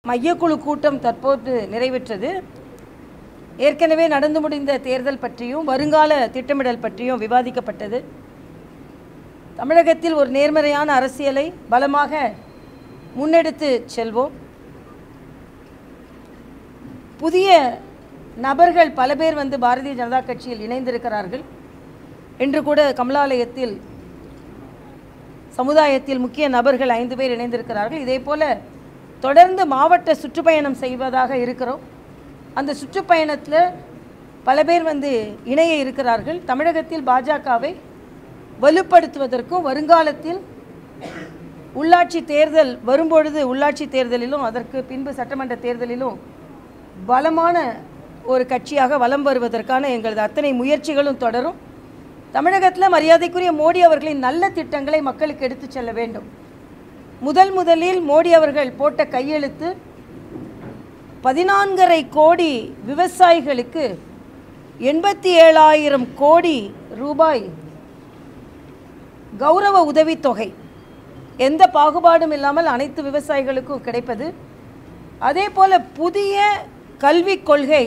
மையக்குழு கூட்டம் தற்போது நிறைவேற்றது ஏற்கனவே நடந்து முடிந்த தேர்தல் பற்றியும் வருங்கால திட்டமிடல் பற்றியும் விவாதிக்கப்பட்டது தமிழகத்தில் ஒரு நேர்மறையான அரசியலை பலமாக முன்னெடுத்து செல்வோம் புதிய நபர்கள் பல பேர் வந்து பாரதிய ஜனதா கட்சியில் இணைந்திருக்கிறார்கள் இன்று கூட கமலாலயத்தில் சமுதாயத்தில் முக்கிய நபர்கள் ஐந்து பேர் இணைந்திருக்கிறார்கள் இதே போல தொடர்ந்து மாவட்ட சுற்றுப்பயணம் செய்வதாக இருக்கிறோம் அந்த சுற்றுப்பயணத்தில் பல பேர் வந்து இணைய இருக்கிறார்கள் தமிழகத்தில் பாஜகவை வலுப்படுத்துவதற்கும் வருங்காலத்தில் உள்ளாட்சி தேர்தல் வரும்பொழுது உள்ளாட்சி தேர்தலிலும் அதற்கு பின்பு சட்டமன்ற தேர்தலிலும் பலமான ஒரு கட்சியாக வலம் வருவதற்கான எங்களது அத்தனை முயற்சிகளும் தொடரும் தமிழகத்தில் மரியாதைக்குரிய மோடி அவர்களின் நல்ல திட்டங்களை மக்களுக்கு எடுத்துச் செல்ல வேண்டும் முதல் முதலில் மோடி அவர்கள் போட்ட கையெழுத்து பதினான்கரை கோடி விவசாயிகளுக்கு எண்பத்தி ஏழாயிரம் கோடி ரூபாய் கௌரவ உதவித்தொகை எந்த பாகுபாடும் இல்லாமல் அனைத்து விவசாயிகளுக்கும் கிடைப்பது அதே போல புதிய கல்விக் கொள்கை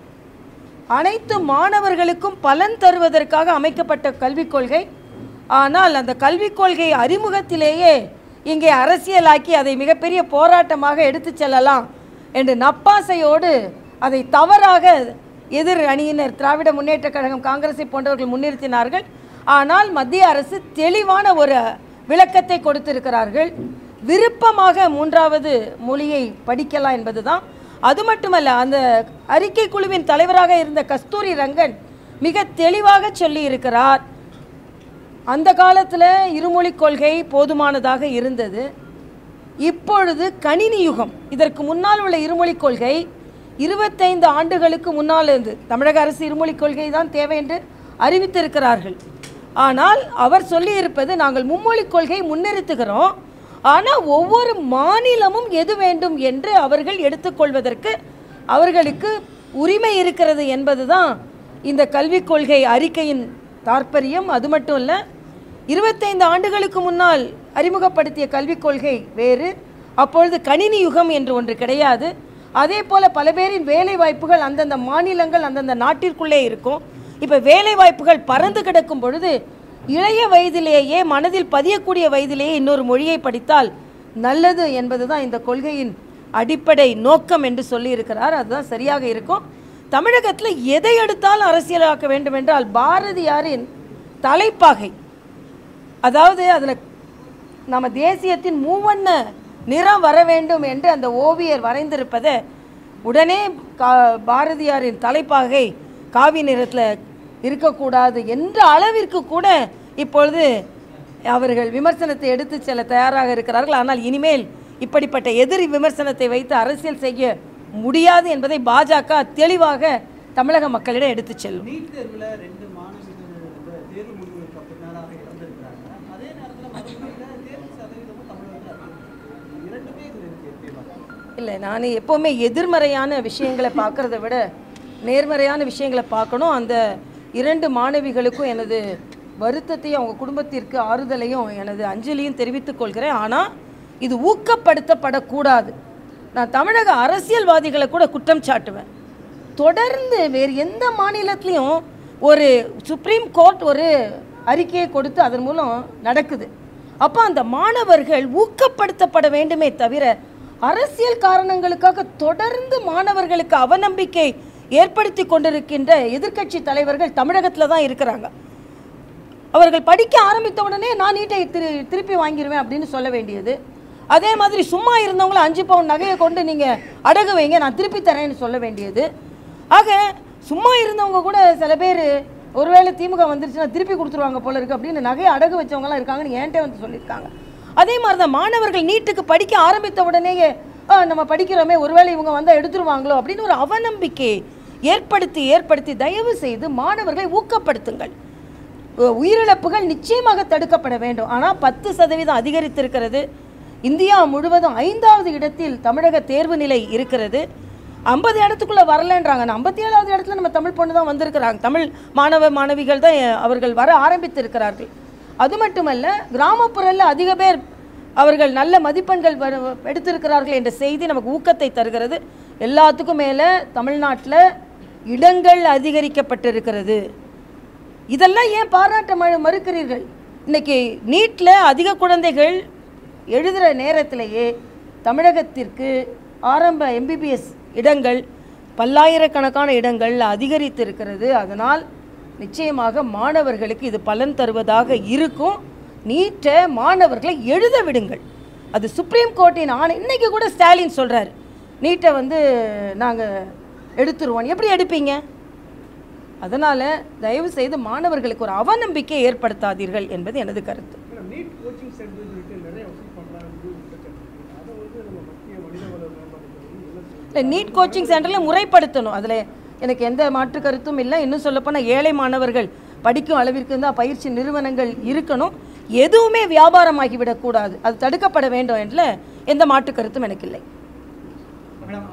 அனைத்து மாணவர்களுக்கும் பலன் தருவதற்காக அமைக்கப்பட்ட கல்விக் கொள்கை ஆனால் அந்த கல்விக் கொள்கை அறிமுகத்திலேயே இங்கே அரசியலாக்கி அதை மிகப்பெரிய போராட்டமாக எடுத்துச் செல்லலாம் என்று நப்பாசையோடு அதை தவறாக எதிர் அணியினர் திராவிட முன்னேற்றக் கழகம் காங்கிரஸை போன்றவர்கள் முன்னிறுத்தினார்கள் ஆனால் மத்திய அரசு தெளிவான ஒரு விளக்கத்தை கொடுத்திருக்கிறார்கள் விருப்பமாக மூன்றாவது மொழியை படிக்கலாம் என்பதுதான் அது மட்டுமல்ல அந்த அறிக்கை குழுவின் தலைவராக இருந்த கஸ்தூரி ரங்கன் மிக தெளிவாக சொல்லி இருக்கிறார் அந்த காலத்தில் இருமொழி கொள்கை போதுமானதாக இருந்தது இப்பொழுது கணினி யுகம் இதற்கு முன்னால் உள்ள இருமொழி கொள்கை இருபத்தைந்து ஆண்டுகளுக்கு முன்னால் இருந்து தமிழக அரசு இருமொழி கொள்கை தான் தேவை என்று அறிவித்திருக்கிறார்கள் ஆனால் அவர் சொல்லியிருப்பது நாங்கள் மும்மொழி கொள்கை முன்னிறுத்துகிறோம் ஆனால் ஒவ்வொரு மாநிலமும் எது வேண்டும் என்று அவர்கள் எடுத்துக்கொள்வதற்கு அவர்களுக்கு உரிமை இருக்கிறது என்பதுதான் இந்த கல்விக் கொள்கை அறிக்கையின் தாற்பயம் அது மட்டும் இல்லை இருபத்தைந்து ஆண்டுகளுக்கு முன்னால் அறிமுகப்படுத்திய கல்விக் கொள்கை வேறு அப்பொழுது கணினி யுகம் என்று ஒன்று கிடையாது அதே போல பல பேரின் வேலை வாய்ப்புகள் அந்தந்த மாநிலங்கள் அந்தந்த நாட்டிற்குள்ளே இருக்கும் இப்போ வேலை வாய்ப்புகள் பறந்து கிடக்கும் பொழுது இளைய வயதிலேயே மனதில் பதியக்கூடிய வயதிலேயே இன்னொரு மொழியை படித்தால் நல்லது என்பதுதான் இந்த கொள்கையின் அடிப்படை நோக்கம் என்று சொல்லியிருக்கிறார் அதுதான் சரியாக இருக்கும் தமிழகத்தில் எதை எடுத்தாலும் அரசியலாக்க வேண்டும் என்றால் பாரதியாரின் தலைப்பாகை அதாவது அதில் நம்ம தேசியத்தின் மூவண்ண நிறம் வர வேண்டும் என்று அந்த ஓவியர் வரைந்திருப்பதை உடனே கா பாரதியாரின் தலைப்பாகை காவி நிறத்தில் இருக்கக்கூடாது என்ற அளவிற்கு கூட இப்பொழுது அவர்கள் விமர்சனத்தை எடுத்துச் செல்ல தயாராக இருக்கிறார்கள் ஆனால் இனிமேல் இப்படிப்பட்ட எதிரி விமர்சனத்தை வைத்து அரசியல் செய்ய முடியாது என்பதை பாஜக தெளிவாக தமிழக மக்களிடம் எடுத்துச் செல்லும் நீட் தேர்வில் ரெண்டு மாணவிகள் வந்து தேர்வு முடிவுகளுக்கு பின்னராக இறந்திருக்கிறாங்க அதே நேரத்தில் மறுபடியும் தேர்வு சதவீதமும் தமிழகத்தில் அதிகம் இரண்டுமே இதில் இருக்கு எப்படி பார்க்கணும் இல்லை நான் எப்போவுமே எதிர்மறையான விஷயங்களை பார்க்கறத விட நேர்மறையான விஷயங்களை பார்க்கணும் அந்த இரண்டு மாணவிகளுக்கும் எனது வருத்தத்தையும் அவங்க குடும்பத்திற்கு ஆறுதலையும் எனது அஞ்சலியும் தெரிவித்துக் கொள்கிறேன் ஆனால் இது ஊக்கப்படுத்தப்படக்கூடாது நான் தமிழக அரசியல்வாதிகளை கூட குற்றம் சாட்டுவேன் தொடர்ந்து வேறு எந்த மாநிலத்திலையும் ஒரு சுப்ரீம் கோர்ட் ஒரு அறிக்கையை கொடுத்து அதன் மூலம் நடக்குது அப்போ அந்த மாணவர்கள் ஊக்கப்படுத்தப்பட வேண்டுமே தவிர அரசியல் காரணங்களுக்காக தொடர்ந்து மாணவர்களுக்கு அவநம்பிக்கை ஏற்படுத்தி கொண்டிருக்கின்ற எதிர்க்கட்சி தலைவர்கள் தமிழகத்தில் தான் இருக்கிறாங்க அவர்கள் படிக்க ஆரம்பித்த உடனே நான் நீட்டை திரு திருப்பி வாங்கிடுவேன் அப்படின்னு சொல்ல வேண்டியது அதே மாதிரி சும்மா இருந்தவங்கள அஞ்சு பவுன் நகையை கொண்டு நீங்கள் அடகு வைங்க நான் திருப்பி தரேன்னு சொல்ல வேண்டியது ஆக சும்மா இருந்தவங்க கூட சில பேர் ஒருவேளை திமுக வந்துருச்சுன்னா திருப்பி கொடுத்துருவாங்க போல இருக்கு அப்படின்னு நகையை அடகு வச்சவங்கலாம் இருக்காங்கன்னு என்கிட்ட வந்து சொல்லியிருக்காங்க அதே மாதிரி தான் மாணவர்கள் நீட்டுக்கு படிக்க ஆரம்பித்த உடனேயே "ஆ, நம்ம படிக்கிறோமே ஒருவேளை இவங்க வந்தால் எடுத்துருவாங்களோ அப்படின்னு ஒரு அவநம்பிக்கையை ஏற்படுத்தி ஏற்படுத்தி தயவு செய்து மாணவர்களை ஊக்கப்படுத்துங்கள் உ- உயிரிழப்புகள் நிச்சயமாக தடுக்கப்பட வேண்டும் ஆனால் பத்து சதவீதம் அதிகரித்திருக்கிறது இந்தியா முழுவதும் ஐந்தாவது இடத்தில் தமிழக தேர்வு நிலை இருக்கிறது ஐம்பது இடத்துக்குள்ளே வரலன்றாங்க நான் ஐம்பத்தி ஏழாவது இடத்துல நம்ம தமிழ் பொண்ணு தான் வந்திருக்கிறாங்க தமிழ் மாணவ மாணவிகள் தான் அஹ், அவர்கள் வர ஆரம்பித்திருக்கிறார்கள் அது மட்டுமல்ல கிராமப்புறத்தில் அதிக பேர் அவர்கள் நல்ல மதிப்பெண்கள் வரு- எடுத்திருக்கிறார்கள் என்ற செய்தி நமக்கு ஊக்கத்தை தருகிறது எல்லாத்துக்கும் மேலே தமிழ்நாட்டில் இடங்கள் அதிகரிக்கப்பட்டிருக்கிறது இதெல்லாம் ஏன் பாராட்ட ம- மறுக்கிறீர்கள் இன்னைக்கு நீட்டில் அதிக குழந்தைகள் எழுதுகிற நேரத்திலேயே தமிழகத்திற்கு ஆரம்ப எம்பிபிஎஸ் இடங்கள் பல்லாயிரக்கணக்கான இடங்கள் அதிகரித்து இருக்கிறது அதனால் நிச்சயமாக மாணவர்களுக்கு இது பலன் தருவதாக இருக்கும் நீட்டை மாணவர்களை எழுத விடுங்கள் அது சுப்ரீம் கோர்ட்டின் ஆணை இன்னைக்கு கூட ஸ்டாலின் சொல்கிறார் நீட்டை வந்து நாங்கள் எடுத்துருவோம் எப்படி எடுப்பீங்க அதனால் தயவு செய்து மாணவர்களுக்கு ஒரு அவநம்பிக்கை ஏற்படுத்தாதீர்கள் என்பது எனது கருத்து நீட் கோச்சிங் சென்டர் சொல்லிட்டு நிறைய வசூல் பண்ணுறாங்க அதை வந்து நம்ம மத்திய மனிதவள மேம்பாட்டுத்துறை என்ன செய்யும் இல்லை நீட் கோச்சிங் சென்டரில் முறைப்படுத்தணும் அதில் எனக்கு எந்த மாற்று கருத்தும் இல்லை இன்னும் சொல்லப்போனால் ஏழை மாணவர்கள் படிக்கும் அளவிற்கு தான் பயிற்சி நிறுவனங்கள் இருக்கணும் எதுவுமே வியாபாரமாகி விடக்கூடாது அது தடுக்கப்பட வேண்டும் என்ற எந்த மாற்று கருத்தும் எனக்கு இல்லை மேடம்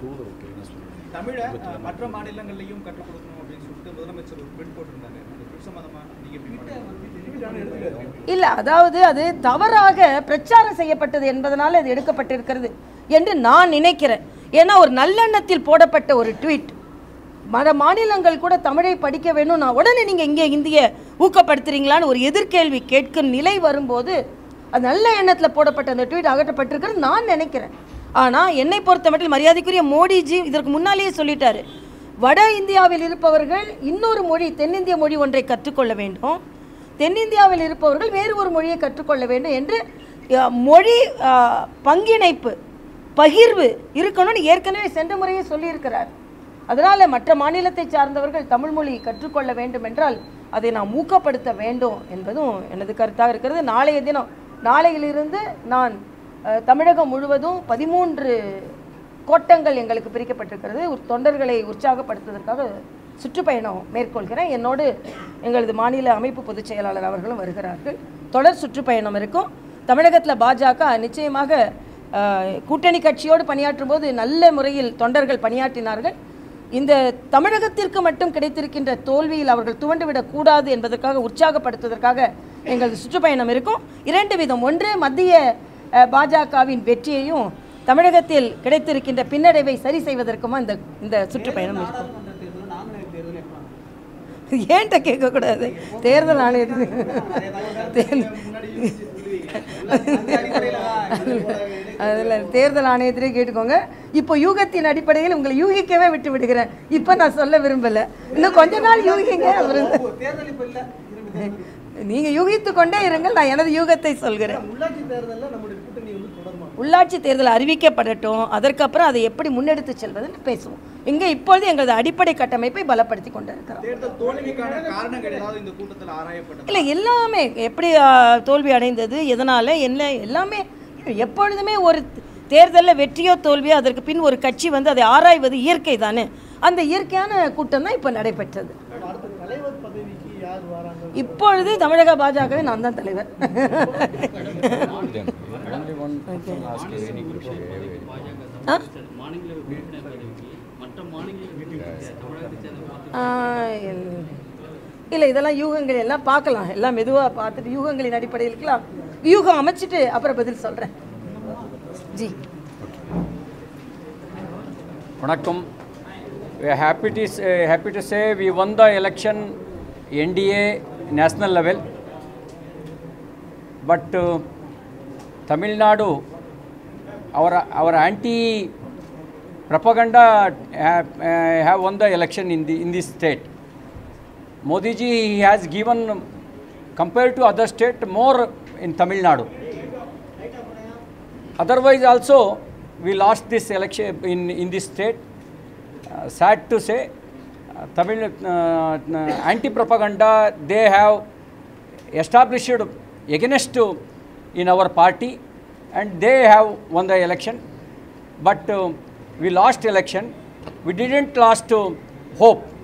தமிழை அஹ், மற்ற மாநிலங்கள்லையும் கற்றுக் கொடுக்கணும் அப்படின்னு சொல்லிட்டு முதலமைச்சர் ஒரு ட்வீட் போட்டிருந்தாங்க அந்த ட்வீட் சம்பந்தமா நீங்க எப்படி பார்க்கறீங்க? இல்லை அதாவது அது தவறாக பிரச்சாரம் செய்யப்பட்டது என்பதனால் அது எடுக்கப்பட்டிருக்கிறது என்று நான் நினைக்கிறேன் ஏன்னா ஒரு நல்லெண்ணத்தில் போடப்பட்ட ஒரு ட்வீட் மற்ற மாநிலங்கள் கூட தமிழை படிக்க வேணும் நான் உடனே நீங்கள் இங்கே இந்திய ஊக்கப்படுத்துறீங்களான்னு ஒரு எதிர்கேள்வி கேட்கும் நிலை வரும்போது அது நல்ல எண்ணத்தில் போடப்பட்ட அந்த ட்வீட் அகற்றப்பட்டிருக்கிறது நான் நினைக்கிறேன் ஆனால் என்னை பொறுத்தமட்டில் மரியாதைக்குரிய மோடிஜி இதற்கு முன்னாலேயே சொல்லிட்டாரு வட இந்தியாவில் இருப்பவர்கள் இன்னொரு மொழி தென்னிந்திய மொழி ஒன்றை கற்றுக்கொள்ள வேண்டும் தென்னிந்தியாவில் இருப்பவர்கள் வேறு ஒரு மொழியை கற்றுக்கொள்ள வேண்டும் என்று அஹ், மொழி அஹ், பங்கிணைப்பு பகிர்வு இருக்கணும்னு ஏற்கனவே சென்ற முறையே சொல்லியிருக்கிறார் அதனால் மற்ற மாநிலத்தை சார்ந்தவர்கள் தமிழ் மொழி கற்றுக்கொள்ள வேண்டும் என்றால் அதை நாம் ஊக்கப்படுத்த வேண்டும் என்பதும் எனது கருத்தாக இருக்கிறது நாளைய தினம் நாளையிலிருந்து நான் அஹ், தமிழகம் முழுவதும் பதிமூன்று கோட்டங்கள் எங்களுக்கு பிரிக்கப்பட்டிருக்கிறது உ- தொண்டர்களை உற்சாகப்படுத்துவதற்காக சுற்றுப்பயணம் மேற்கொள்கிறேன் என்னோடு எங்களது மாநில அமைப்பு பொதுச் செயலாளர் அவர்களும் வருகிறார்கள் தொடர் சுற்றுப்பயணம் இருக்கும் தமிழகத்தில் பாஜக நிச்சயமாக அஹ், கூட்டணி கட்சியோடு பணியாற்றும் போது நல்ல முறையில் தொண்டர்கள் பணியாற்றினார்கள் இந்த தமிழகத்திற்கு மட்டும் கிடைத்திருக்கின்ற தோல்வியில் அவர்கள் துவண்டுவிடக் கூடாது என்பதற்காக உற்சாகப்படுத்துவதற்காக எங்களது சுற்றுப்பயணம் இருக்கும் இரண்டு விதம் ஒன்று மத்திய அஹ், பாஜகவின் வெற்றியையும் தமிழகத்தில் கிடைத்திருக்கின்ற பின்னடைவை சரி செய்வதற்குமா இந்த இந்த சுற்றுப்பயணம் இருக்கும் நாடாளுமன்ற தேர்தலும் நாங்குநேரி தேர்தலும் எப்போ ஏன்ட்ட கேட்கக்கூடாது தேர்தல் ஆணையத்துக்கு முன்னாடி யோசிச்சு சொல்லுவீங்க. அந்த அடிப்படையில தான் இது போல இடைத்தேர்தல் அதில் தேர்தல் ஆணையத்திலே கேட்டுக்கோங்க இப்போ யூகத்தின் அடிப்படையில் உங்களை யூகிக்கவே விட்டு விடுகிறேன் இப்போ நான் சொல்ல விரும்பலை இன்னும் கொஞ்ச நாள் யூகிங்க அப்புறம் ஓ, தேர்தல் இப்ப இல்ல திரும்பி தேர்தல். நீங்கள் யூகித்து கொண்டே இருங்கள் நான் எனது யூகத்தை சொல்கிறேன் உள்ளாட்சி தேர்தலில் நம்முடைய கூட்டணி வந்து தொடருமா உள்ளாட்சி தேர்தல் அறிவிக்கப்படட்டும் அதற்கப்புறம் அதை எப்படி முன்னெடுத்து செல்வதுன்னு பேசுவோம் இங்கே இப்பொழுது எங்களது அடிப்படை கட்டமைப்பை பலப்படுத்தி கொண்டிருக்கிறோம் தேர்தல் தோல்விக்கான காரணங்கள் ஏதாவது இந்த கூட்டத்தில் ஆராயப்பட்டது இல்லை எல்லாமே எப்படி ஆ, தோல்வி அடைந்தது எதனால் என்ன எல்லாமே எப்பொழுதுமே ஒரு தேர்தலில் வெற்றியோ தோல்வியோ அதற்கு பின் ஒரு கட்சி வந்து அதை ஆராய்வது இயற்கை தானே அந்த இயற்கையான கூட்டம் தான் இப்போ நடைபெற்றது அடுத்த தலைவர் பதவிக்கு யார் வராங்க இப்பொழுது தமிழக பாஜகவே நான் தான் தலைவர் Then only one person asked you any question. ஆ? மாநில உறுப்பினர் பதவிக்கு மற்ற மாநில தமிழகத்தை சேர்ந்த மாற்று ஆ, எல்- இல்லை இதெல்லாம் யூகங்கள் எல்லாம் பார்க்கலாம் எல்லாம் மெதுவாக பார்த்துட்டு யூகங்களின் அடிப்படையிலுக்கெல்லாம் யூகம் அமைச்சிட்டு அப்புறம் பதில் சொல்கிறேன் ji Vanakkam. We are happy to, say, happy to say we won the election NDA national level. But uh, Tamil Nadu, our, our anti propaganda have, uh, have won the election in, the, in this state. Modi ji he has given, compared to other state, more in Tamil Nadu. Otherwise, also, we lost this election in, in this state. Uh, sad to say, uh, Tamil uh, anti propaganda they have established against to in our party and they have won the election. But uh, we lost election. We didn't lost uh, hope